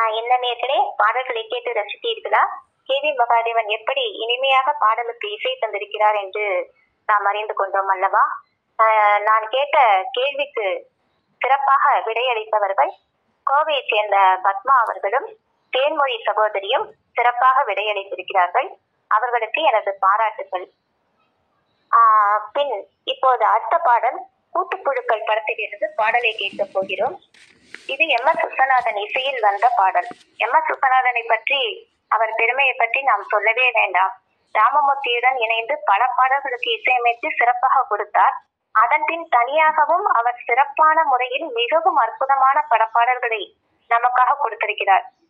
ஆஹ் என்ன நேர்களே பாடல்களை கேட்டு ரசித்தீர்களா கே வி மகாதேவன் எப்படி இனிமையாக பாடலுக்கு இசை தந்திருக்கிறார் என்று நாம் அறிந்து கொண்டோம் அல்லவா ஆஹ் நான் கேட்ட கேள்விக்கு சிறப்பாக விடையளித்தவர்கள் கோவையை சேர்ந்த பத்மா அவர்களும் தேன்மொழி சகோதரியும் சிறப்பாக விடையளித்திருக்கிறார்கள் அவர்களுக்கு எனது பாராட்டுகள் ஆஹ் பின் இப்போது அடுத்த பாடல் கூட்டுப்புழுக்கள் படத்திலிருந்து பாடலை கேட்கப் போகிறோம் இது எம் எஸ் விஸ்வநாதன் இசையில் வந்த பாடல் எம் எஸ் விஸ்வநாதனை பற்றி அவர் பெருமையை பற்றி நாம் சொல்லவே வேண்டாம் ராமமூர்த்தியுடன் இணைந்து பல பாடல்களுக்கு இசையமைத்து சிறப்பாக கொடுத்தார் அதன் பின் தனியாகவும் அவர் சிறப்பான முறையில் மிகவும் அற்புதமான பல பாடல்களை நமக்காக கொடுத்திருக்கிறார்